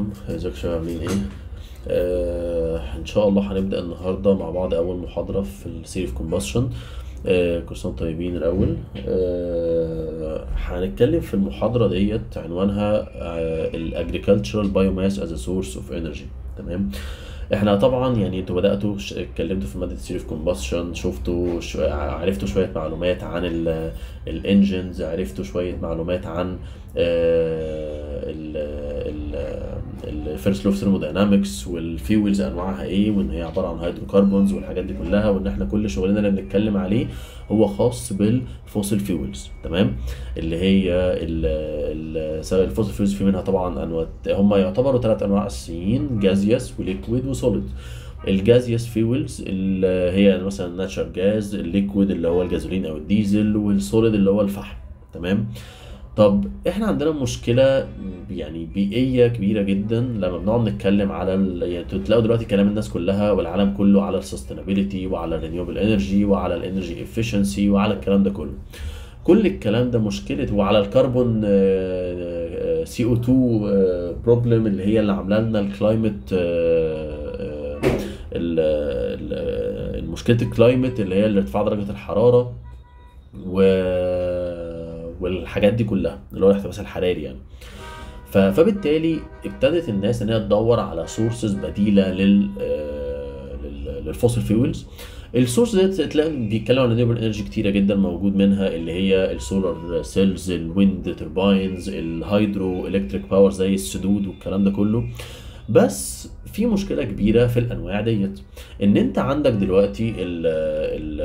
عليكم ازيكم يا شباب عاملين ايه آه ان شاء الله هنبدا النهارده مع بعض اول محاضره في السيري اوف كومبشن آه كل سنه وانتم طيبين الاول آه هنتكلم في المحاضره ديت عنوانها الاجريكلتشرال بايوماس از سورس اوف انرجي تمام احنا طبعا يعني انتوا بداتوا ش- اتكلمتوا في ماده سيري اوف كومبشن شفتوا شو عرفتوا شويه معلومات عن الانجنز عرفتوا شويه معلومات عن الفيرست لوف ثيرموداينامكس والفيولز انواعها ايه وان هي عباره عن هيدروكربونز والحاجات دي كلها وان احنا كل شغلنا اللي بنتكلم عليه هو خاص بالفوسيل فيولز تمام اللي هي ال- ال- سواء الفوسيل فيولز في منها طبعا انواع هم يعتبروا ثلاث انواع اساسيين جازيوس وليكويد وسوليد الجازيوس فيولز اللي هي مثلا ناتشرال جاز الليكويد اللي هو الجازولين او الديزل والسوليد اللي هو الفحم تمام طب احنا عندنا مشكله يعني بيئيه كبيره جدا لما بنقعد نتكلم على ال... يعني انتوا تلاقوا دلوقتي كلام الناس كلها والعالم كله على السستينابيلتي وعلى الرينيوبل انرجي وعلى الانرجي افشنسي وعلى الكلام ده كله كل الكلام ده مشكله وعلى الكربون سي او 2 بروبلم اللي هي اللي عامله لنا الكلايمت المشكله الكلايمت اللي هي ارتفاع درجه الحراره و والحاجات دي كلها اللي هو الاحتباس الحراري يعني ف- فبالتالي ابتدت الناس ان هي تدور على سورسز بديله لل آه، لل- للفوسيل فيولز السورس ده تلاقي بيتكلموا عن رينيوبل انرجي كتيره جدا موجود منها اللي هي السولار سيلز الويند ترباينز الهيدرو الكتريك باور زي السدود والكلام ده كله بس في مشكله كبيره في الانواع ديت ان انت عندك دلوقتي ال ال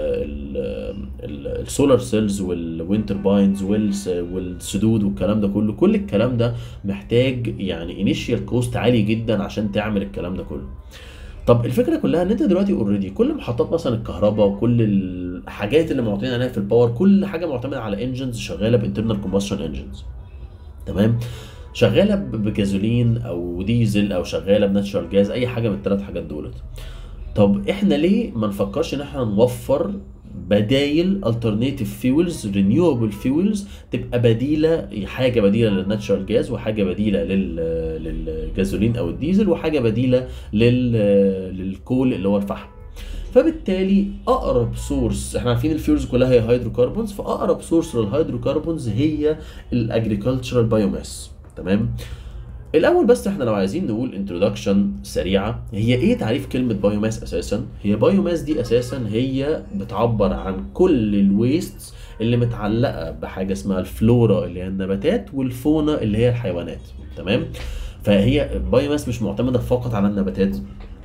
ال السولار سيلز والويند ترباينز والسدود والكلام ده كله كل الكلام ده محتاج يعني انيشيال كوست عالي جدا عشان تعمل الكلام ده كله طب الفكره كلها ان انت دلوقتي اوريدي كل محطات مثلا الكهرباء وكل الحاجات اللي معتمدين عليها في الباور كل حاجه معتمده على انجنز شغاله بانترنال كومبشن انجنز تمام شغاله ب- بجازولين او ديزل او شغاله بناتشرال جاز اي حاجه من الثلاث حاجات دولت طب احنا ليه ما نفكرش ان احنا نوفر بدايل alternative fuels renewable fuels تبقى بديله حاجه بديله للناتشرال جاز وحاجه بديله لل للجازولين او الديزل وحاجه بديله لل للكول اللي هو الفحم فبالتالي اقرب سورس احنا عارفين الفيولز كلها هي هيدروكربونز فاقرب سورس للهيدروكربونز هي الاجريكلتشرال بايوماس تمام الاول بس احنا لو عايزين نقول انترودكشن سريعه هي ايه تعريف كلمه بايوماس اساسا هي بايوماس دي اساسا هي بتعبر عن كل الويست اللي متعلقه بحاجه اسمها الفلورا اللي هي النباتات والفونا اللي هي الحيوانات تمام فهي بايوماس مش معتمده فقط على النباتات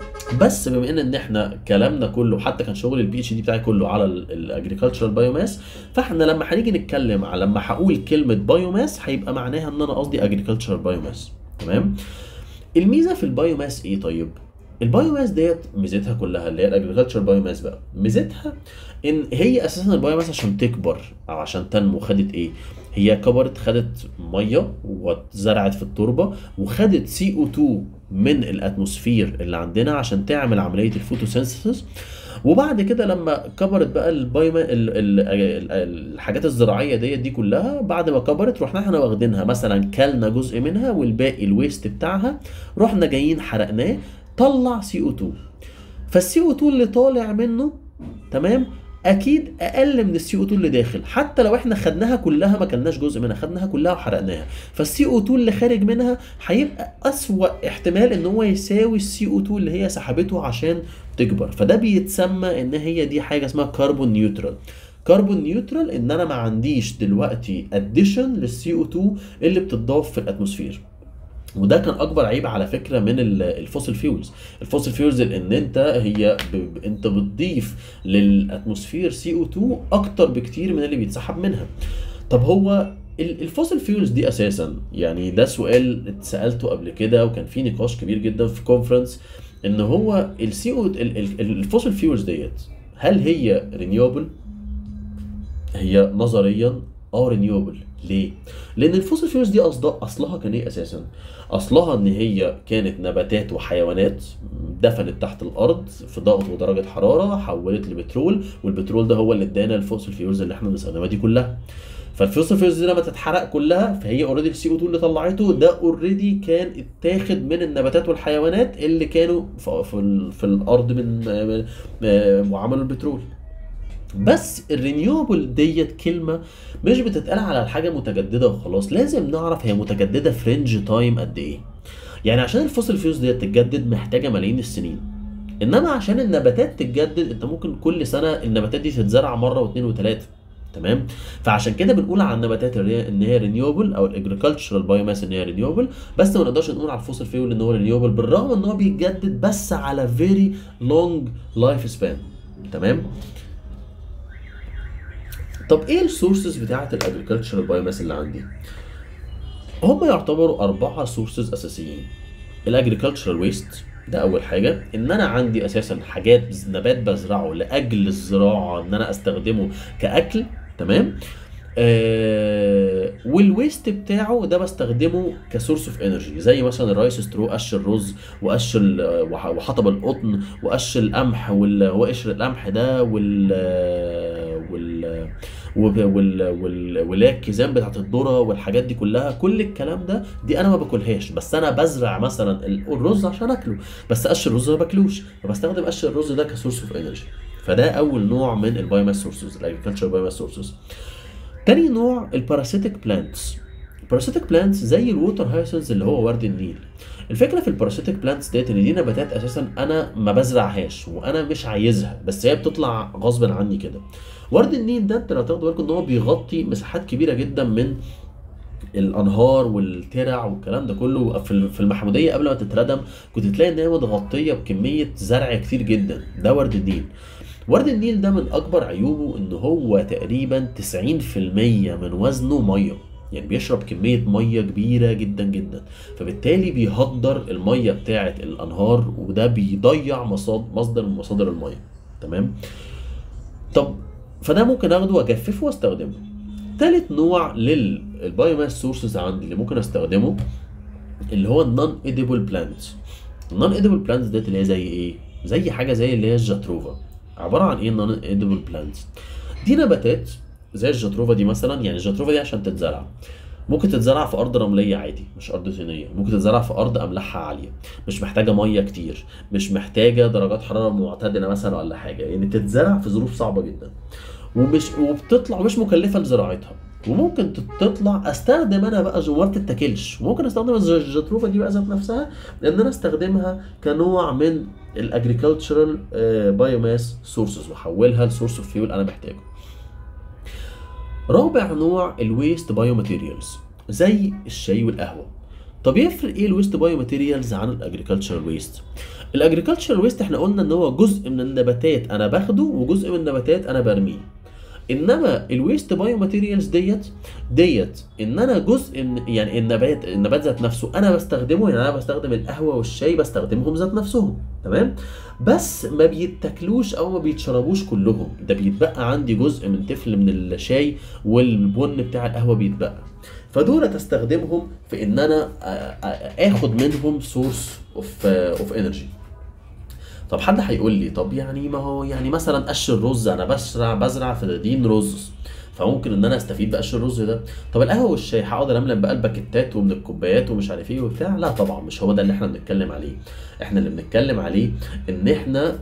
بس بما ان ان احنا كلامنا كله حتى كان شغل البي اتش دي بتاعي كله على الاجريكلتشرال بايوماس فاحنا لما هنيجي نتكلم على لما هقول كلمه بايوماس هيبقى معناها ان انا قصدي اجريكلتشرال بايوماس تمام الميزه في البايوماس ايه طيب البايوماس ديت ميزتها كلها اللي هي الاجريكلتشر بايوماس بقى ميزتها ان هي اساسا البايوماس عشان تكبر او عشان تنمو خدت ايه هي كبرت خدت ميه واتزرعت في التربه وخدت سي او 2 من الاتموسفير اللي عندنا عشان تعمل عمليه الفوتوسينثيسيس وبعد كده لما كبرت بقى البايوما ال ال ال الحاجات الزراعيه ديت دي كلها بعد ما كبرت رحنا احنا واخدينها مثلا كلنا جزء منها والباقي الويست بتاعها رحنا جايين حرقناه طلع سي او 2 فالسي او 2 اللي طالع منه تمام اكيد اقل من السي او 2 اللي داخل حتى لو احنا خدناها كلها ما كلناش جزء منها خدناها كلها وحرقناها فالسي او 2 اللي خارج منها هيبقى اسوأ احتمال ان هو يساوي السي او 2 اللي هي سحبته عشان تكبر فده بيتسمى ان هي دي حاجه اسمها كربون نيوترال كربون نيوترال ان انا ما عنديش دلوقتي اديشن للسي او 2 اللي بتضاف في الاتموسفير وده كان اكبر عيب على فكره من ال- الفوسيل فيولز الفوسيل فيولز ان انت هي ب... ب- انت بتضيف للاتموسفير سي او 2 اكتر بكتير من اللي بيتسحب منها طب هو ال- الفوسيل فيولز دي اساسا يعني ده سؤال اتسالته قبل كده وكان في نقاش كبير جدا في كونفرنس ان هو السي او الفوسيل فيولز ديت هل هي رينيوبل هي نظريا اه رينيوبل ليه؟ لان الفوسيل فيولز دي أصد- اصلها كان ايه اساسا؟ اصلها ان هي كانت نباتات وحيوانات دفنت تحت الارض في ضغط ودرجه حراره حولت لبترول والبترول ده هو اللي ادانا الفوسيل فيولز اللي احنا بنستخدمها دي كلها. فالفوسل فيولز دي لما تتحرق كلها فهي اوريدي السي او 2 اللي طلعته ده اوريدي كان اتاخد من النباتات والحيوانات اللي كانوا في, في, ال- في الارض من آه، آه، وعملوا البترول بس الرينيوبل ديت كلمه مش بتتقال على الحاجه متجدده وخلاص لازم نعرف هي متجدده في رينج تايم قد ايه يعني عشان الفوسل فيوز ديت تتجدد محتاجه ملايين السنين انما عشان النباتات تتجدد انت ممكن كل سنه النباتات دي تتزرع مره واثنين وثلاثه تمام فعشان كده بنقول على النباتات اللي هي- ان هي رينيوبل او الاجريكلتشرال بايوماس ان هي رينيوبل بس ما نقدرش نقول على الفوسل فيول ان هو رينيوبل بالرغم ان هو بيتجدد بس على فيري لونج لايف سبان تمام طب ايه السورسز بتاعه الاجريكلتشرال بايوماس اللي عندي هم يعتبروا اربعه سورسز اساسيين الاجريكلتشرال ويست ده اول حاجه ان انا عندي اساسا حاجات نبات بزرعه لاجل الزراعه ان انا استخدمه كاكل تمام آه والويست بتاعه ده بستخدمه كسورس اوف انرجي زي مثلا الرايس سترو قش الرز وقش ال- وح- وحطب القطن وقش القمح وال- وقشر القمح ده وال وال وال وال وال واللي هي الكيزان بتاعت الذره والحاجات دي كلها كل الكلام ده دي انا ما باكلهاش بس انا بزرع مثلا ال- الرز عشان اكله بس قش الرز ما باكلوش فبستخدم قش الرز ده كسورس اوف انرجي فده اول نوع من البايوماس سورسز الاجريكلتشر بايوماس سورسز تاني نوع الباراسيتيك بلانتس الباراسيتيك بلانتس زي الووتر هايسنز اللي هو ورد النيل الفكره في الباراسيتيك بلانتس ديت ان دي نباتات اساسا انا ما بزرعهاش وانا مش عايزها بس هي بتطلع غصب عني كده ورد النيل ده انت لو تاخدوا بالكم ان هو بيغطي مساحات كبيره جدا من الانهار والترع والكلام ده كله في في المحموديه قبل ما تتردم كنت تلاقي ان هي متغطيه بكميه زرع كتير جدا ده ورد النيل ورد النيل ده من اكبر عيوبه ان هو تقريبا 90% من وزنه ميه يعني بيشرب كمية مية كبيرة جدا جدا فبالتالي بيهدر المية بتاعة الأنهار وده بيضيع مصاد- مصدر من مصادر المية تمام طب فده ممكن اخده واجففه واستخدمه تالت نوع للبايوماس سورسز عندي اللي ممكن استخدمه اللي هو النون ايديبل بلانتس النون ايديبل بلانتس ديت اللي هي زي ايه زي حاجه زي اللي هي الجاتروفا عباره عن ايه النون ايديبل بلانتس دي نباتات زي الجاتروفا دي مثلا يعني الجاتروفا دي عشان تتزرع ممكن تتزرع في ارض رمليه عادي مش ارض طينيه ممكن تتزرع في ارض املاحها عاليه مش محتاجه ميه كتير مش محتاجه درجات حراره معتدله مثلا ولا حاجه يعني تتزرع في ظروف صعبه جدا ومش وبتطلع مش مكلفه لزراعتها وممكن تطلع استخدم انا بقى جو- ما بتتاكلش وممكن استخدم الج- الجاتروفا دي بقى ذات نفسها ان انا استخدمها كنوع من الاجريكلتشرال بايوماس سورسز واحولها لسورس اوف فيول انا محتاجه رابع نوع الويست بايو ماتيريالز زي الشاي والقهوه طب يفرق ايه الويست بايو ماتيريالز عن الاجريكلتشرال ويست الاجريكلتشرال ويست احنا قلنا ان هو جزء من النباتات انا باخده وجزء من النباتات انا برميه انما الويست بايو ماتيريالز ديت ديت ان انا جزء من يعني النبات النبات ذات نفسه انا بستخدمه يعني انا بستخدم القهوه والشاي بستخدمهم ذات نفسهم تمام بس ما بيتاكلوش او ما بيتشربوش كلهم ده بيتبقى عندي جزء من تفل من الشاي والبن بتاع القهوه بيتبقى فدول استخدمهم في ان انا آ- آ- اخد منهم سورس اوف اوف انرجي طب حد هيقول لي طب يعني ما هو يعني مثلا قش الرز انا بزرع بزرع في دين رز فممكن ان انا استفيد بقش الرز ده طب القهوه والشاي هقعد الملم بقى الباكيتات ومن الكوبايات ومش عارف ايه وبتاع لا طبعا مش هو ده اللي احنا بنتكلم عليه احنا اللي بنتكلم عليه ان احنا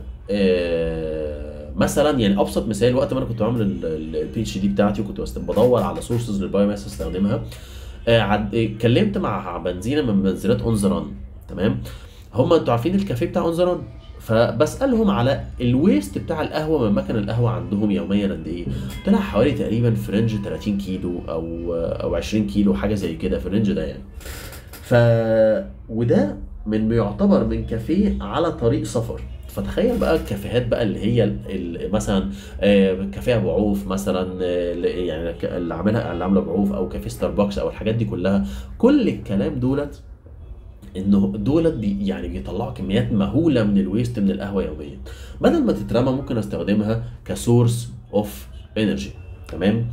آه مثلا يعني ابسط مثال وقت ما انا كنت بعمل البي اتش دي بتاعتي وكنت بست- بدور على سورسز للبايوماس استخدمها آه عد- اتكلمت مع بنزينه من بنزينات اون ذا ران تمام هم انتوا عارفين الكافيه بتاع اون ذا ران فبسالهم على الويست بتاع القهوه من مكن القهوه عندهم يوميا قد ايه؟ طلع حوالي تقريبا في رينج 30 كيلو او او 20 كيلو حاجه زي كده في الرينج ده يعني. ف وده من بيعتبر من كافيه على طريق سفر فتخيل بقى الكافيهات بقى اللي هي ال- ال- مثلا آه، كافيه ابو عوف مثلا آه، اللي- يعني ك- اللي عاملها اللي عامله ابو عوف او كافيه ستاربكس او الحاجات دي كلها كل الكلام دولت انه دولت بي يعني بيطلعوا كميات مهوله من الويست من القهوه يوميا بدل ما تترمى ممكن استخدمها كسورس اوف انرجي تمام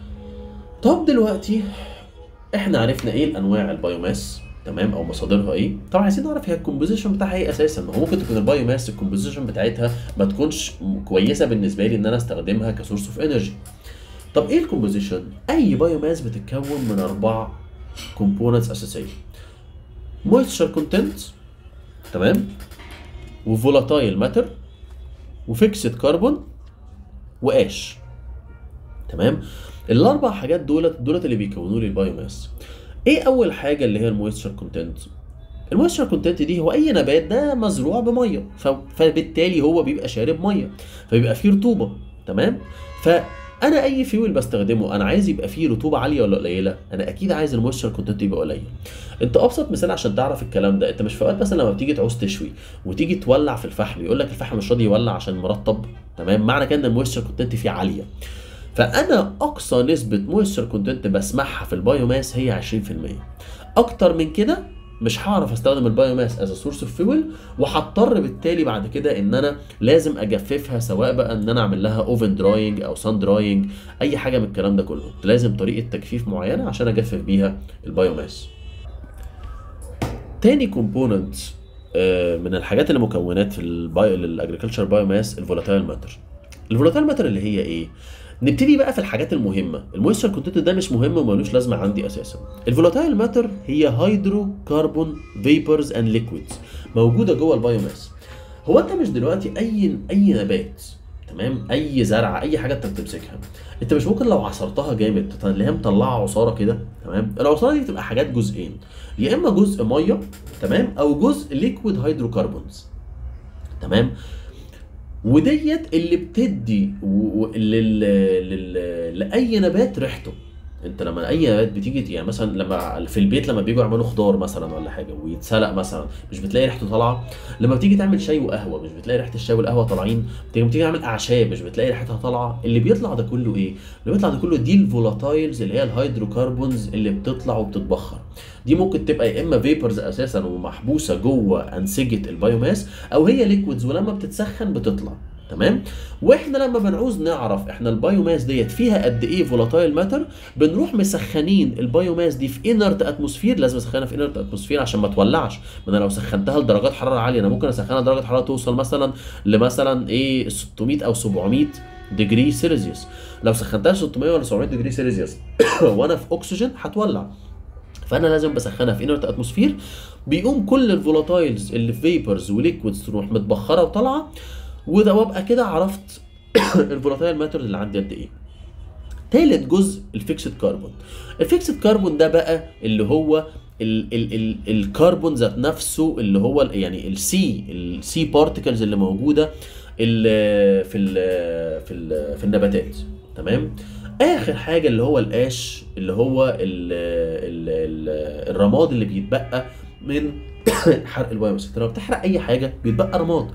طب دلوقتي احنا عرفنا ايه الانواع البايوماس تمام او مصادرها ايه طبعا عايزين نعرف هي الكومبوزيشن بتاعها ايه اساسا ما هو ممكن تكون البايوماس الكومبوزيشن بتاعتها ما تكونش كويسه بالنسبه لي ان انا استخدمها كسورس اوف انرجي طب ايه الكومبوزيشن اي بايو ماس بتتكون من اربع كومبوننتس اساسيه مويستشر كونتنت تمام وفولاتايل ماتر وفيكسد كربون واش تمام الاربع حاجات دولت دولت اللي بيكونوا لي البايو ماس ايه اول حاجه اللي هي المويستشر كونتنت المويستشر كونتنت دي هو اي نبات ده مزروع بميه ف... فبالتالي هو بيبقى شارب ميه فبيبقى فيه رطوبه تمام فانا اي فيول بستخدمه انا عايز يبقى فيه رطوبه عاليه ولا قليله انا اكيد عايز المويستشر كونتنت يبقى قليل انت ابسط مثال عشان تعرف الكلام ده انت مش في اوقات مثلا لما بتيجي تعوز تشوي وتيجي تولع في الفحم يقول لك الفحم مش راضي يولع عشان مرطب تمام معنى كده ان المويستشر كونتنت فيه عاليه فانا اقصى نسبه مويستشر كونتنت بسمعها في البايو ماس هي 20% اكتر من كده مش هعرف استخدم البايو ماس از سورس اوف فيول وهضطر بالتالي بعد كده ان انا لازم اجففها سواء بقى ان انا اعمل لها اوفن دراينج او سان دراينج اي حاجه من الكلام ده كله لازم طريقه تجفيف معينه عشان اجفف بيها البايو ماس تاني كومبوننت من الحاجات اللي مكونات في البايو الاجريكلتشر بايو ماس الفولاتايل ماتر الفولاتايل ماتر اللي هي ايه نبتدي بقى في الحاجات المهمه المويستشر كونتنت ده مش مهم ومالوش لازمه عندي اساسا الفولاتايل ماتر هي هيدرو كربون فيبرز اند ليكويدز موجوده جوه البايوماس هو انت مش دلوقتي اي اي نبات تمام اي زرعه اي حاجه انت بتمسكها انت مش ممكن لو عصرتها جامد تلاقيها مطلعه عصاره كده تمام العصاره دي بتبقى حاجات جزئين يا اما جزء ميه تمام او جزء ليكويد هيدروكربونز تمام وديت اللي بتدي و- و- لل... لل... لاي نبات ريحته انت لما اي نبات بتيجي يعني مثلا لما في البيت لما بيجوا يعملوا خضار مثلا ولا حاجه ويتسلق مثلا مش بتلاقي ريحته طالعه لما بتيجي تعمل شاي وقهوه مش بتلاقي ريحه الشاي والقهوه طالعين بتيجي بتيجي تعمل اعشاب مش بتلاقي ريحتها طالعه اللي بيطلع ده كله ايه اللي بيطلع ده كله دي الفولاتايلز اللي هي الهيدروكربونز اللي بتطلع وبتتبخر دي ممكن تبقى يا اما فيبرز اساسا ومحبوسه جوه انسجه البايوماس او هي ليكويدز ولما بتتسخن بتطلع تمام واحنا لما بنعوز نعرف احنا البايوماس ديت فيها قد ايه فولاتايل ماتر بنروح مسخنين البايوماس دي في انرت اتموسفير لازم اسخنها في انرت اتموسفير عشان ما تولعش ما انا لو سخنتها لدرجات حراره عاليه انا ممكن اسخنها لدرجه حراره توصل مثلا لمثلا ايه 600 او 700 ديجري سيلسيوس لو سخنتها 600 ولا 700 ديجري سيلسيوس وانا في اكسجين هتولع فانا لازم بسخنها في انرت اتموسفير بيقوم كل الفولاتايلز اللي في فيبرز وليكويدز تروح متبخره وطالعه وده وابقى كده عرفت الفولاتايل ماتر اللي عندي قد ايه تالت جزء الفيكسد كربون الفيكسد كربون ده بقى اللي هو ال ال ال الكربون ذات نفسه اللي هو ال- يعني السي السي بارتكلز اللي موجوده ال في ال في ال في النباتات تمام اخر حاجه اللي هو القاش اللي هو ال ال ال الرماد اللي بيتبقى من حرق البايوماس انت لما بتحرق اي حاجه بيتبقى رماد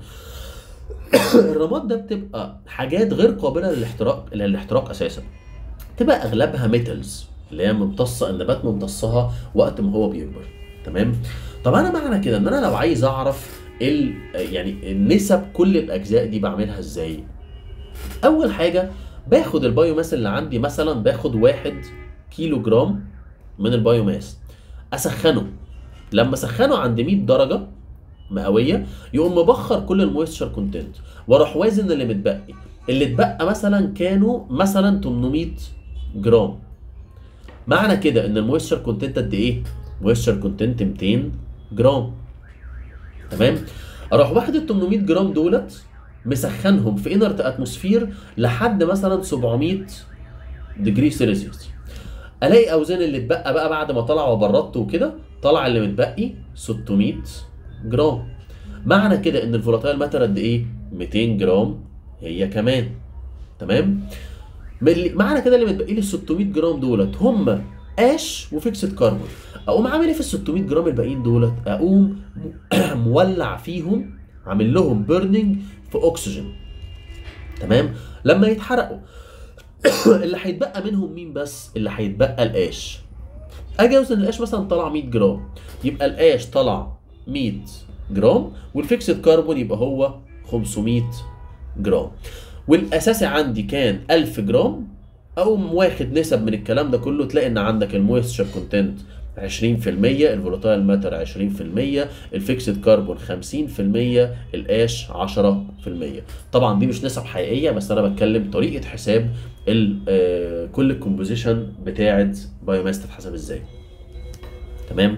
الرماد ده بتبقى حاجات غير قابله للاحتراق للاحتراق اساسا تبقى اغلبها ميتالز اللي هي ممتصه النبات ممتصها وقت ما هو بيكبر تمام طب انا معنى كده ان انا لو عايز اعرف ال يعني النسب كل الاجزاء دي بعملها ازاي اول حاجه باخد البايوماس اللي عندي مثلا باخد واحد كيلو جرام من البايوماس اسخنه لما اسخنه عند 100 درجه مئويه يقوم مبخر كل المويستشر كونتنت واروح وازن اللي متبقي اللي اتبقى مثلا كانوا مثلا 800 جرام معنى كده ان المويستشر كونتنت قد ايه مويستشر كونتنت 200 جرام تمام اروح واخد ال 800 جرام دولت مسخنهم في انرت اتموسفير لحد مثلا 700 ديجري سيلسيوس الاقي اوزان اللي اتبقى بقى بعد ما طلع وبردت وكده طلع اللي متبقي 600 جرام معنى كده ان الفولاتايل ماتر قد ايه 200 جرام هي كمان تمام من اللي- معنى كده اللي متبقي لي ال 600 جرام دولت هم اش وفيكسد كربون اقوم عامل ايه في ال 600 جرام الباقيين دولت اقوم م- مولع فيهم عامل لهم بيرنينج في اكسجين تمام لما يتحرقوا اللي هيتبقى منهم مين بس اللي هيتبقى القاش اجي اوزن القاش مثلا طلع 100 جرام يبقى القاش طلع 100 جرام والفيكسد كربون يبقى هو 500 جرام والاساسي عندي كان 1000 جرام اقوم واخد نسب من الكلام ده كله تلاقي ان عندك المويستشر كونتنت 20% الفولاتايل ماتر 20% الفيكسد كربون 50% الاش 10% طبعا دي مش نسب حقيقيه بس انا بتكلم طريقه حساب ال- آه، كل الكومبوزيشن بتاعه بايوماس تتحسب ازاي تمام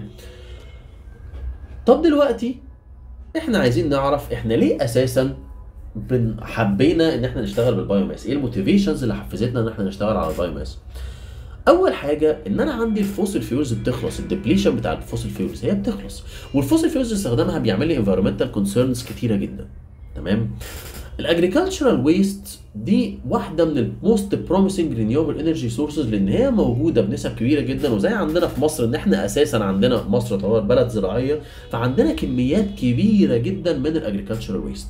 طب دلوقتي احنا عايزين نعرف احنا ليه اساسا بن حبينا ان احنا نشتغل بالبايوماس ايه الموتيفيشنز اللي حفزتنا ان احنا نشتغل على البايوماس اول حاجه ان انا عندي الفوسيل فيولز بتخلص الديبليشن بتاع الفوسيل فيولز هي بتخلص والفوسيل فيولز استخدامها بيعمل لي انفيرمنتال كونسيرنز كتيره جدا تمام الاجريكلتشرال ويست دي واحده من الموست بروميسنج رينيوبل انرجي سورسز لان هي موجوده بنسب كبيره جدا وزي عندنا في مصر ان احنا اساسا عندنا مصر تعتبر بلد زراعيه فعندنا كميات كبيره جدا من الاجريكلتشرال ويست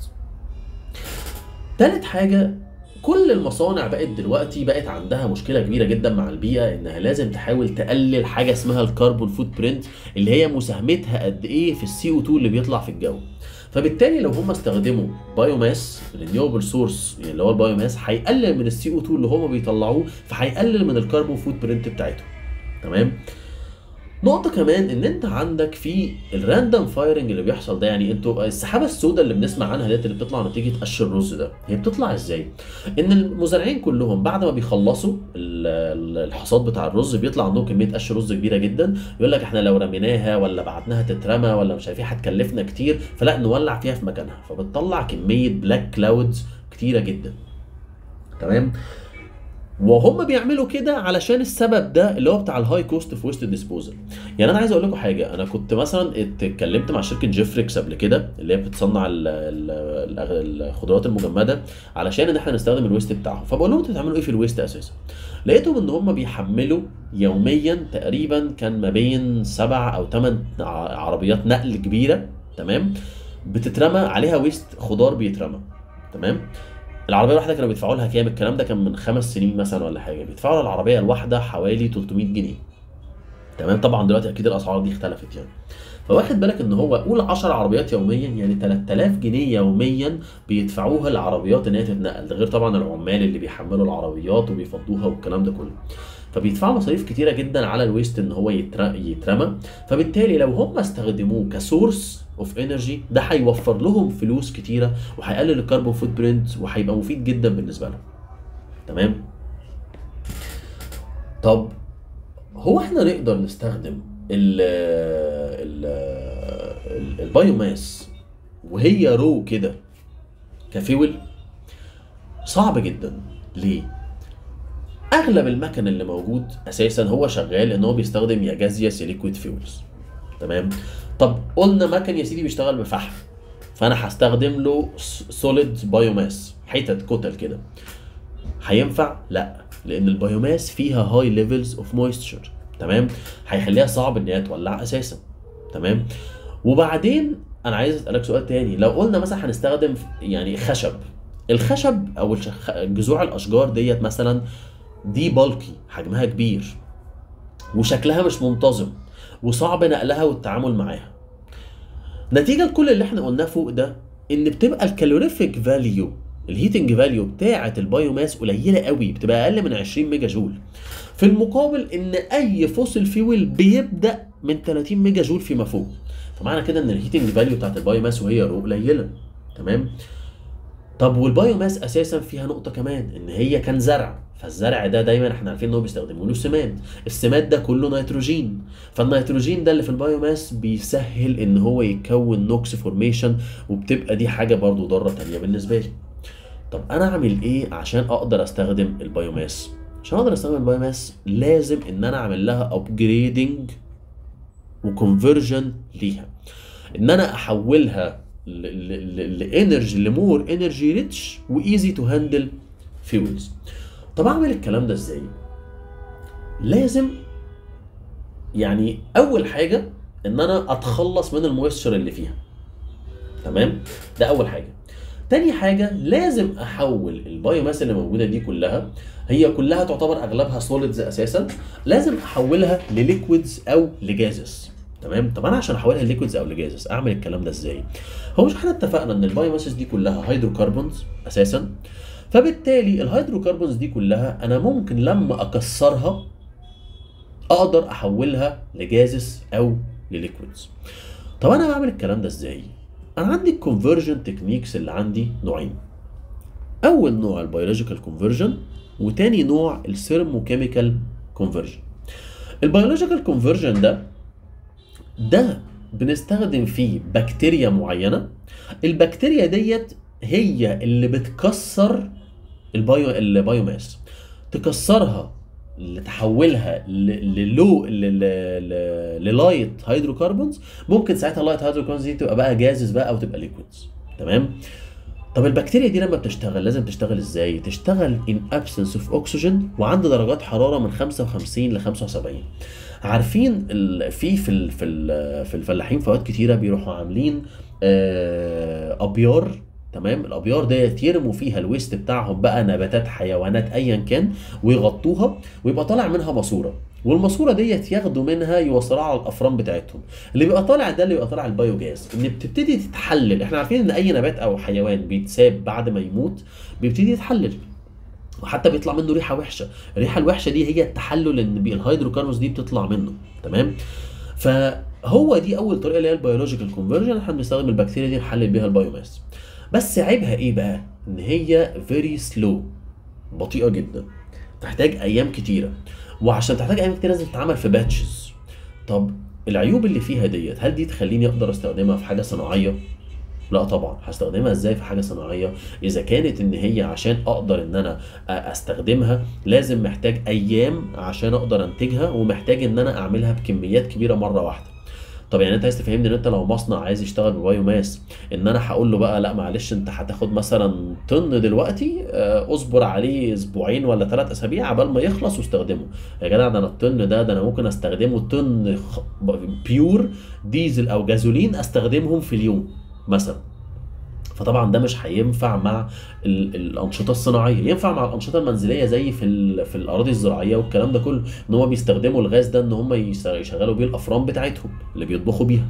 تالت حاجه كل المصانع بقت دلوقتي بقت عندها مشكله كبيره جدا مع البيئه انها لازم تحاول تقلل حاجه اسمها الكربون فوت برنت اللي هي مساهمتها قد ايه في السي او 2 اللي بيطلع في الجو فبالتالي لو هم استخدموا بايوماس رينيوبل سورس يعني اللي هو البايوماس هيقلل من السي او 2 اللي هم بيطلعوه فهيقلل من الكربون فوت برنت بتاعتهم تمام نقطة كمان ان انت عندك في الراندوم فايرنج اللي بيحصل ده يعني انتوا السحابة السوداء اللي بنسمع عنها ديت اللي بتطلع نتيجة قش الرز ده هي بتطلع ازاي؟ ان المزارعين كلهم بعد ما بيخلصوا ال- ال- الحصاد بتاع الرز بيطلع عندهم كمية قش رز كبيرة جدا يقول لك احنا لو رميناها ولا بعتناها تترمى ولا مش عارف ايه هتكلفنا كتير فلا نولع فيها في مكانها فبتطلع كمية بلاك كلاودز كتيرة جدا تمام؟ وهم بيعملوا كده علشان السبب ده اللي هو بتاع الهاي كوست في ويست ديسبوزل يعني انا عايز اقول لكم حاجه انا كنت مثلا اتكلمت مع شركه جيفريكس قبل كده اللي هي بتصنع ال- ال- ال- الخضروات المجمده علشان ان احنا نستخدم الويست بتاعهم فبقول لهم انتوا بتعملوا ايه في الويست اساسا لقيتهم ان هم بيحملوا يوميا تقريبا كان ما بين سبع او ثمان عربيات نقل كبيره تمام بتترمى عليها ويست خضار بيترمى تمام العربيه الواحده كانوا بيدفعوا لها كام الكلام ده كان من خمس سنين مثلا ولا حاجه بيدفعوا لها العربيه الواحده حوالي 300 جنيه تمام طبعا دلوقتي اكيد الاسعار دي اختلفت يعني فواخد بالك ان هو قول 10 عربيات يوميا يعني 3000 جنيه يوميا بيدفعوها العربيات ان هي تتنقل ده غير طبعا العمال اللي بيحملوا العربيات وبيفضوها والكلام ده كله فبيدفعوا مصاريف كتيره جدا على الويست ان هو يتر- يترمى فبالتالي لو هم استخدموه كسورس اوف انرجي ده هيوفر لهم فلوس كتيره وهيقلل الكربون فوت برنت وهيبقى مفيد جدا بالنسبه لهم تمام طب هو احنا نقدر نستخدم ال ال ال- البايوماس وهي رو كده كفيول صعب جدا ليه اغلب المكن اللي موجود اساسا هو شغال ان هو بيستخدم يا جاز يا ليكويد فيولز تمام طب قلنا مكن يا سيدي بيشتغل بفحم فانا هستخدم له سوليد بايوماس حتت كتل كده هينفع لا لان البايوماس فيها هاي ليفلز اوف مويستشر تمام هيخليها صعب ان هي تولع اساسا تمام وبعدين انا عايز اسالك سؤال تاني لو قلنا مثلا هنستخدم يعني خشب الخشب او الش- جذوع الاشجار ديت مثلا دي بالكي حجمها كبير وشكلها مش منتظم وصعب نقلها والتعامل معاها نتيجة لكل اللي احنا قلناه فوق ده ان بتبقى الكالوريفيك فاليو الهيتنج فاليو بتاعة البايوماس قليلة قوي بتبقى اقل من 20 ميجا جول في المقابل ان اي فوسيل فيول بيبدا من 30 ميجا جول فيما فوق فمعنى كده ان الهيتنج فاليو بتاعت البايوماس وهي رو قليله تمام طب والبايوماس اساسا فيها نقطه كمان ان هي كان زرع فالزرع ده دايما احنا عارفين ان هو بيستخدموا له سماد السماد ده كله نيتروجين فالنيتروجين ده اللي في البايوماس بيسهل ان هو يكون نوكس فورميشن وبتبقى دي حاجه برضو ضاره تانية بالنسبه لي طب انا اعمل ايه عشان اقدر استخدم البايوماس عشان اقدر استخدم البايوماس لازم ان انا اعمل لها ابجريدنج وكونفرجن ليها ان انا احولها لانرجي لمور انرجي ريتش وايزي تو هاندل فيولز طب اعمل الكلام ده ازاي لازم يعني اول حاجه ان انا اتخلص من المويستشر اللي فيها تمام ده اول حاجه تاني حاجة لازم أحول البايوماس اللي موجودة دي كلها هي كلها تعتبر أغلبها سوليدز أساسا لازم أحولها لليكويدز أو لجازس تمام طب انا عشان احولها لليكويدز او لجازس اعمل الكلام ده ازاي هو مش احنا اتفقنا ان البايوماسز دي كلها هيدروكربونز اساسا فبالتالي الهيدروكربونز دي كلها انا ممكن لما اكسرها اقدر احولها لجازس او لليكويدز طب انا بعمل الكلام ده ازاي انا عندي الكونفرجن تكنيكس اللي عندي نوعين اول نوع البيولوجيكال كونفرجن وتاني نوع الثيرموكيميكال كونفرجن البيولوجيكال كونفرجن ده ده بنستخدم فيه بكتيريا معينه البكتيريا ديت هي اللي بتكسر البايو البايوماس تكسرها اللي تحولها ل- للو ل- ل- ل- للايت هيدروكربونز ممكن ساعتها اللايت هيدروكربونز دي تبقى بقى جازز بقى او تبقى ليكويدز تمام طب البكتيريا دي لما بتشتغل لازم تشتغل ازاي تشتغل in absence of oxygen وعند درجات حراره من 55 ل 75 عارفين ال... في في ال... في ال... في الفلاحين في اوقات كتيره بيروحوا عاملين آه، ابيار تمام الابيار ديت يرموا فيها الويست بتاعهم بقى نباتات حيوانات ايا كان ويغطوها ويبقى طالع منها ماسوره والماسوره ديت ياخدوا منها يوصلوها على الافران بتاعتهم اللي بيبقى طالع ده اللي بيبقى طالع البايوجاز ان بتبتدي تتحلل احنا عارفين ان اي نبات او حيوان بيتساب بعد ما يموت بيبتدي يتحلل وحتى بيطلع منه ريحه وحشه الريحه الوحشه دي هي التحلل ان بي- الهيدروكربونز دي بتطلع منه تمام فهو دي اول طريقه اللي هي البيولوجيكال كونفرجن احنا بنستخدم البكتيريا دي نحلل بيها البايوماس بس عيبها ايه بقى ان هي فيري سلو بطيئه جدا تحتاج ايام كتيره وعشان تحتاج ايام كتير لازم تتعمل في باتشز طب العيوب اللي فيها ديت هل دي تخليني اقدر استخدمها في حاجه صناعيه لا طبعا هستخدمها ازاي في حاجه صناعيه اذا كانت ان هي عشان اقدر ان انا أ- استخدمها لازم محتاج ايام عشان اقدر انتجها ومحتاج ان انا اعملها بكميات كبيره مره واحده طب يعني انت عايز تفهمني ان انت لو مصنع عايز يشتغل ببايو ماس ان انا هقول له بقى لا معلش انت هتاخد مثلا طن دلوقتي آه، اصبر عليه اسبوعين ولا ثلاث اسابيع عبال ما يخلص واستخدمه يا جدع ده انا الطن ده ده انا ممكن استخدمه طن خ- بيور ديزل او جازولين استخدمهم في اليوم مثلا فطبعا ده مش هينفع مع ال- الانشطه الصناعيه ينفع مع الانشطه المنزليه زي في ال- في الاراضي الزراعيه والكلام ده كله ان هم بيستخدموا الغاز ده ان هم يس- يشغلوا بيه الافران بتاعتهم اللي بيطبخوا بيها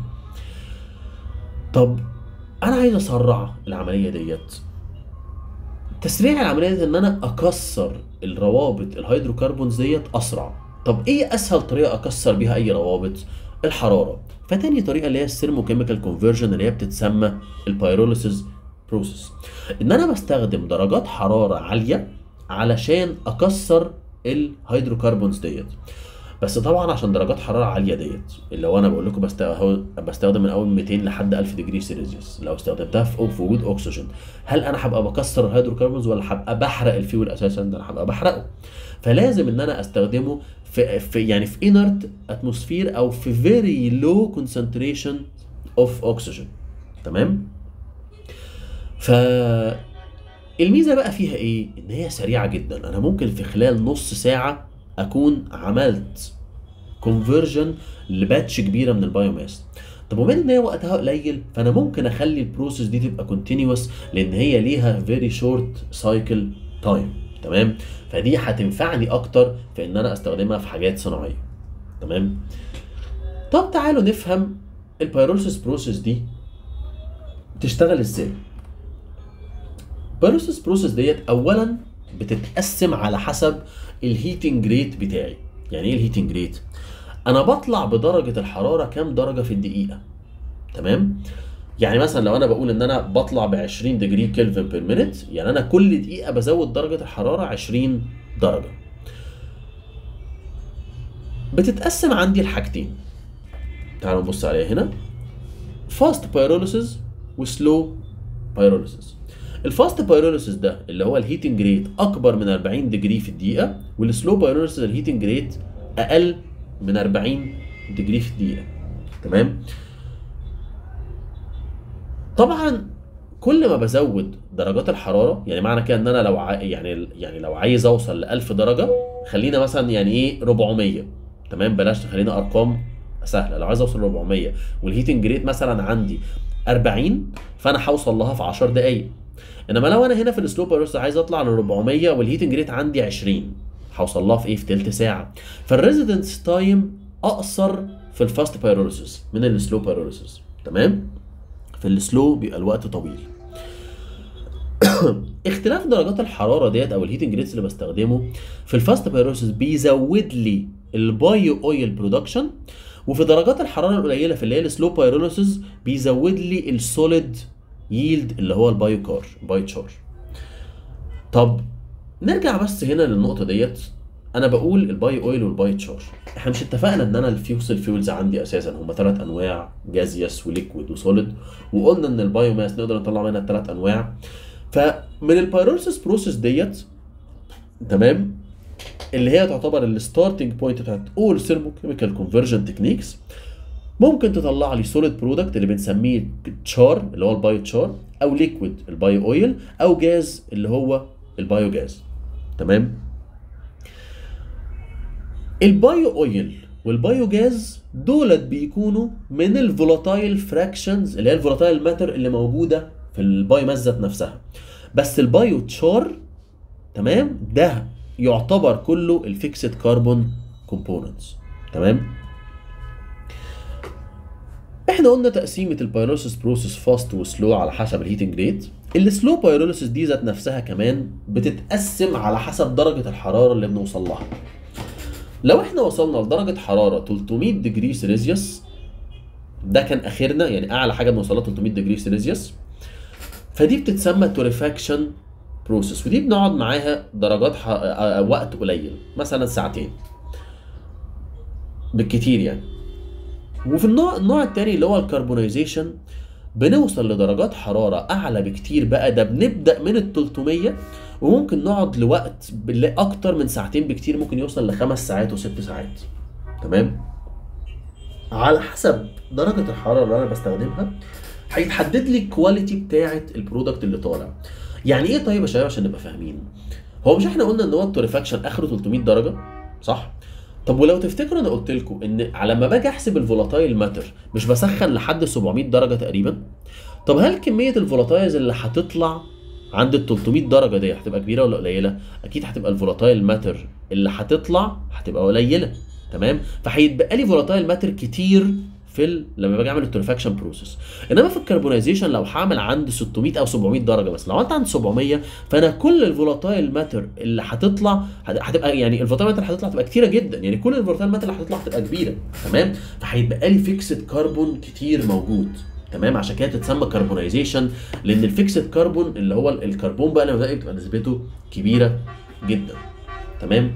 طب انا عايز اسرع العمليه ديت تسريع العمليه ديت ان انا اكسر الروابط الهيدروكربونز ديت اسرع طب ايه اسهل طريقه اكسر بيها اي روابط الحراره فتاني طريقه اللي هي الثيرموكيميكال كونفرجن اللي هي بتتسمى البيروليسيس بروسيس ان انا بستخدم درجات حراره عاليه علشان اكسر الهيدروكربونز ديت بس طبعا عشان درجات حراره عاليه ديت اللي هو انا بقول لكم بست- هو- بستخدم من اول 200 لحد 1000 ديجري سيليزيوس لو استخدمتها في في وجود اكسجين هل انا هبقى بكسر الهيدروكربونز ولا هبقى بحرق الفيول اساسا ده انا هبقى بحرقه فلازم ان انا استخدمه في, في يعني في انرت اتموسفير او في فيري لو كونسنتريشن اوف اوكسجين تمام ف الميزه بقى فيها ايه ان هي سريعه جدا انا ممكن في خلال نص ساعه اكون عملت كونفرجن لباتش كبيره من البايوماس طب وبما ان هي وقتها قليل فانا ممكن اخلي البروسيس دي تبقى كونتينوس لان هي ليها فيري شورت سايكل تايم تمام فدي هتنفعني اكتر في ان انا استخدمها في حاجات صناعيه تمام طب تعالوا نفهم البيروسيس بروسيس دي بتشتغل ازاي البيروسيس بروسيس ديت اولا بتتقسم على حسب الهيتنج ريت بتاعي يعني ايه الهيتنج ريت انا بطلع بدرجه الحراره كام درجه في الدقيقه تمام يعني مثلا لو انا بقول ان انا بطلع ب 20 ديجري كلفن بير مينيت يعني انا كل دقيقه بزود درجه الحراره 20 درجه بتتقسم عندي لحاجتين تعالوا نبص عليها هنا فاست بايروليسيس وسلو بايروليسيس الفاست بايروليسيس ده اللي هو الهيتنج ريت اكبر من 40 ديجري في الدقيقه والسلو بايروليسيس الهيتنج ريت اقل من 40 ديجري في الدقيقه تمام طبعا كل ما بزود درجات الحراره يعني معنى كده ان انا لو ع... يعني يعني لو عايز اوصل ل 1000 درجه خلينا مثلا يعني ايه 400 تمام بلاش خلينا ارقام سهله لو عايز اوصل ل 400 والهيتنج ريت مثلا عندي 40 فانا هوصل لها في 10 دقائق انما لو انا هنا في السلو بايروس عايز اطلع ل 400 والهيتنج ريت عندي 20 هوصل لها في ايه في تلت ساعه فالريزيدنس تايم اقصر في الفاست بايروليسيس من السلو بايروليسيس تمام في السلو بيبقى الوقت طويل اختلاف درجات الحراره ديت او الهيتنج ريتس اللي بستخدمه في الفاست بايروسيس بيزود لي البايو اويل برودكشن وفي درجات الحراره القليله في اللي هي السلو بايروليسيس بيزود لي السوليد ييلد اللي هو البايو كار بايو تشار طب نرجع بس هنا للنقطه ديت انا بقول الباي اويل والباي تشار احنا مش اتفقنا ان انا الفيوسل فيولز عندي اساسا هم ثلاث انواع جازيوس وليكويد وسوليد وقلنا ان البايو ماس نقدر نطلع منها ثلاث انواع فمن البايروسيس بروسيس ديت تمام اللي هي تعتبر الستارتنج بوينت بتاعت اول ثيرموكيميكال كونفرجن تكنيكس ممكن تطلع لي سوليد برودكت اللي بنسميه تشار اللي هو البايو تشار او ليكويد البايو اويل او جاز اللي هو البايو جاز تمام البايو اويل والبايو جاز دولت بيكونوا من الفولاتايل فراكشنز اللي هي الفولاتايل ماتر اللي موجوده في البايو ماس ذات نفسها بس البايو تشار تمام ده يعتبر كله الفيكسد كربون كومبوننتس تمام احنا قلنا تقسيمه البيروسيس بروسيس فاست وسلو على حسب الهيتنج ريت السلو بايروليسيس دي ذات نفسها كمان بتتقسم على حسب درجه الحراره اللي بنوصل لها لو احنا وصلنا لدرجه حراره 300 ديجري سيليزيوس ده كان اخرنا يعني اعلى حاجه بنوصل لها 300 ديجري سيليزيوس فدي بتتسمى توريفاكشن بروسيس ودي بنقعد معاها درجات ح... وقت قليل مثلا ساعتين بالكتير يعني وفي النوع النوع الثاني اللي هو الكربونايزيشن بنوصل لدرجات حراره اعلى بكتير بقى ده بنبدا من ال 300 وممكن نقعد لوقت بالله اكتر من ساعتين بكتير ممكن يوصل لخمس ساعات وست ساعات تمام على حسب درجه الحراره اللي انا بستخدمها هيتحدد لي الكواليتي بتاعه البرودكت اللي طالع يعني ايه طيب يا شباب عشان نبقى فاهمين هو مش احنا قلنا ان هو التوريفاكشن اخره 300 درجه صح طب ولو تفتكروا انا قلت لكم ان على ما باجي احسب الفولاتايل ماتر مش بسخن لحد 700 درجه تقريبا طب هل كميه الفولاتايلز اللي هتطلع عند ال 300 درجه دي هتبقى كبيره ولا قليله اكيد هتبقى الفولاتايل ماتر اللي هتطلع هتبقى قليله تمام فهيتبقى لي فولاتايل ماتر كتير في ال... لما باجي اعمل التوريفاكشن بروسيس انما في الكربونايزيشن لو هعمل عند 600 او 700 درجه بس لو انت عند 700 فانا كل الفولاتايل ماتر اللي هتطلع هتبقى يعني الفولاتايل ماتر اللي هتطلع تبقى كتيره جدا يعني كل الفولاتايل ماتر اللي هتطلع هتبقى كبيره تمام فهيتبقى لي فيكسد كربون كتير موجود تمام عشان كده تتسمى كربونايزيشن لان الفيكسد كربون اللي هو الكربون بقى لما بتبقى بتبقى نسبته كبيره جدا تمام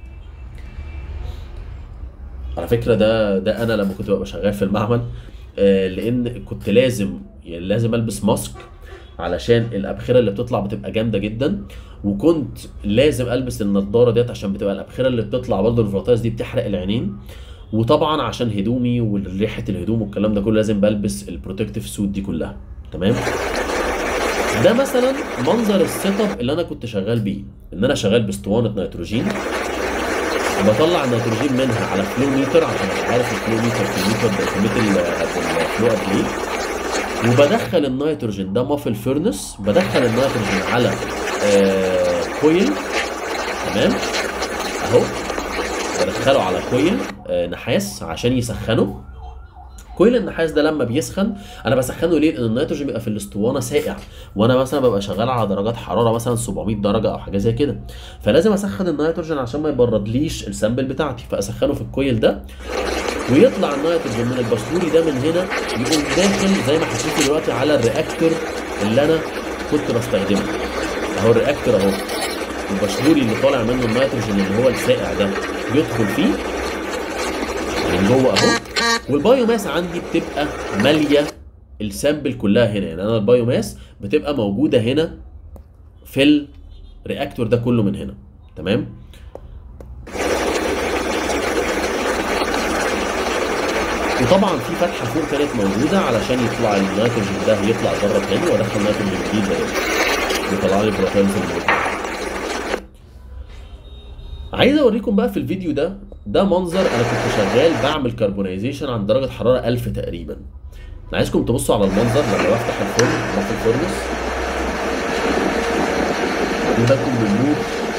على فكره ده ده انا لما كنت ببقى شغال في المعمل آه لان كنت لازم يعني لازم البس ماسك علشان الابخره اللي بتطلع بتبقى جامده جدا وكنت لازم البس النضاره ديت عشان بتبقى الابخره اللي بتطلع برضه الفولتايز دي بتحرق العينين وطبعا عشان هدومي وريحه الهدوم والكلام ده كله لازم بلبس البروتكتيف سوت دي كلها تمام ده مثلا منظر السيت اب اللي انا كنت شغال بيه ان انا شغال باسطوانه نيتروجين بطلع النيتروجين منها على فلو ميتر عشان ابقى عارف الفلو ميتر في الميتر بيتمثل الفلو قد ايه وبدخل النيتروجين ده مافل فيرنس بدخل النيتروجين على آه كويل تمام اهو بدخله على كويل آه نحاس عشان يسخنه كويل النحاس ده لما بيسخن انا بسخنه ليه؟ لان النيتروجين بيبقى في الاسطوانه ساقع وانا مثلا ببقى شغال على درجات حراره مثلا 700 درجه او حاجه زي كده فلازم اسخن النيتروجين عشان ما يبردليش السامبل بتاعتي فاسخنه في الكويل ده ويطلع النيتروجين من الباسبوري ده من هنا يقوم داخل زي ما هتشوفوا دلوقتي على الرياكتور اللي انا كنت بستخدمه اهو الرياكتور اهو الباسبوري اللي طالع منه النيتروجين اللي هو الساقع ده يدخل فيه من جوه اهو والبايو ماس عندي بتبقى ماليه السامبل كلها هنا يعني انا البايو ماس بتبقى موجوده هنا في الرياكتور ده كله من هنا تمام وطبعا في فتحه فوق كانت موجوده علشان يطلع النيتروجين ده يطلع بره تاني وادخل نيتروجين جديد ده يطلع لي البروتين في الموجود عايز اوريكم بقى في الفيديو ده ده منظر انا كنت شغال بعمل كربونايزيشن عند درجه حراره 1000 تقريبا انا عايزكم تبصوا على المنظر لما بفتح الفرن بفتح الفرنس بالكم بالنور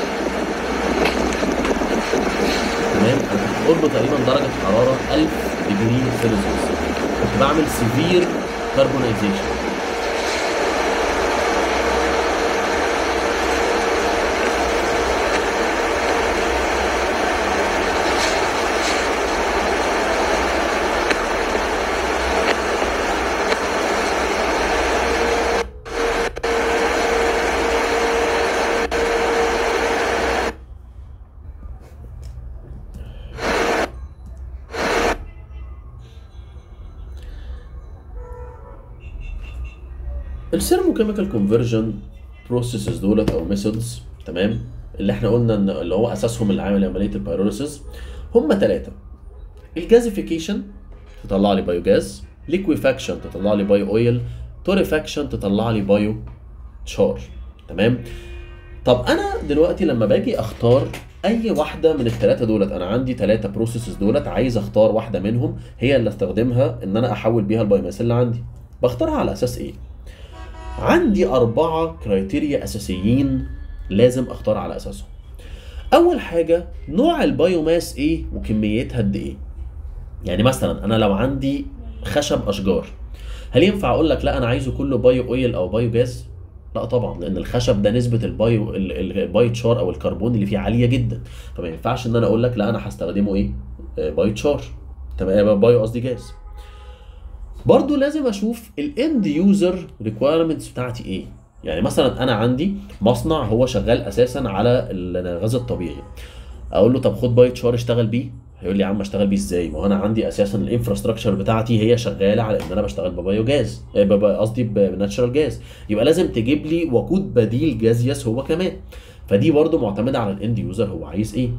تمام انا كنت قرب تقريبا درجه حراره 1000 ديجري سيلسيوس كنت بعمل سيفير كربونايزيشن الثيرموكيميكال كونفرجن بروسيسز دولت او ميثودز تمام اللي احنا قلنا ان اللي هو اساسهم اللي عامل عمليه البيروليسيس هم ثلاثه الجازيفيكيشن تطلع لي بايو جاز ليكويفاكشن تطلع لي بايو اويل توريفاكشن تطلع لي بايو شار تمام طب انا دلوقتي لما باجي اختار اي واحده من الثلاثه دولت انا عندي ثلاثه بروسيسز دولت عايز اختار واحده منهم هي اللي استخدمها ان انا احول بيها البايوماس اللي عندي بختارها على اساس ايه عندي اربعه كرايتيريا اساسيين لازم اختار على اساسهم اول حاجه نوع البايوماس ايه وكميتها قد ايه يعني مثلا انا لو عندي خشب اشجار هل ينفع اقول لك لا انا عايزه كله بايو اويل او بايو جاز لا طبعا لان الخشب ده نسبه البايو ال- ال- البايو تشار او الكربون اللي فيه عاليه جدا فما ينفعش ان انا اقول لك لا انا هستخدمه ايه آه، بايو تشار تمام بايو قصدي جاز برضو لازم اشوف الاند يوزر ريكويرمنتس بتاعتي ايه يعني مثلا انا عندي مصنع هو شغال اساسا على الغاز الطبيعي اقول له طب خد بايت شار اشتغل بيه هيقول لي يا عم اشتغل بيه ازاي ما هو انا عندي اساسا الانفراستراكشر بتاعتي هي شغاله على ان انا بشتغل ببايو جاز آه، بب- قصدي بناتشرال جاز يبقى لازم تجيب لي وقود بديل جازيوس هو كمان فدي برضو معتمده على الاند يوزر هو عايز ايه